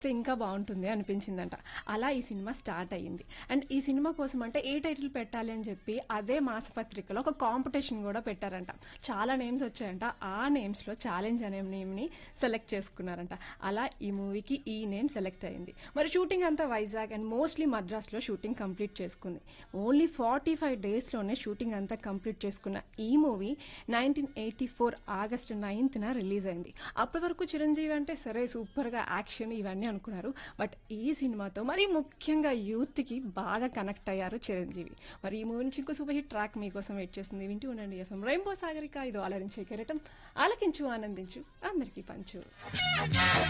ఇంకా బాగుంటుంది అనిపించిందంట అలా ఈ సినిమా స్టార్ట్ అయ్యింది అండ్ ఈ సినిమా కోసం అంటే ఏ టైటిల్ పెట్టాలి అని చెప్పి అదే మాసపత్రికలో ఒక కాంపిటీషన్ కూడా పెట్టారంట చాలా నేమ్స్ వచ్చాయంట ఆ నేమ్స్ లో ఛాలెంజ్ అనే నేమ్ ని సెలెక్ట్ చేసుకున్నారంట అలా ఈ మూవీకి ఈ నేమ్ సెలెక్ట్ అయింది మరి షూటింగ్ అంతా వైజాగ్ అండ్ మోస్ట్లీ మద్రాస్ లో షూటింగ్ కంప్లీట్ చేసుకుంది ఓన్లీ ఫార్టీ ఫైవ్ డేస్ లోనే షూటింగ్ అంతా కంప్లీట్ చేసుకున్న ఈ movie nineteen eighty four August ninth న రిలీజ్ అయింది అప్పటి వరకు చిరంజీవి అంటే సరే సూపర్ గా యాక్షన్ ఇవన్నీ అనుకున్నారు బట్ ఈ సినిమాతో మరి ముఖ్యంగా యూత్ కి బాగా కనెక్ట్ అయ్యారు చిరంజీవి మరి ఈ మూవీ నుంచి ఇంకో సూపర్ హిట్ ట్రాక్ మీకోసం వెయిట్ చేస్తుంది వింటూ ఉండండి ఎఫ్ఎం రెయిన్బో సాగరిక ఇది ఆలరించే కెరటం ఆలకించు ఆనందించు అందరికీ పంచు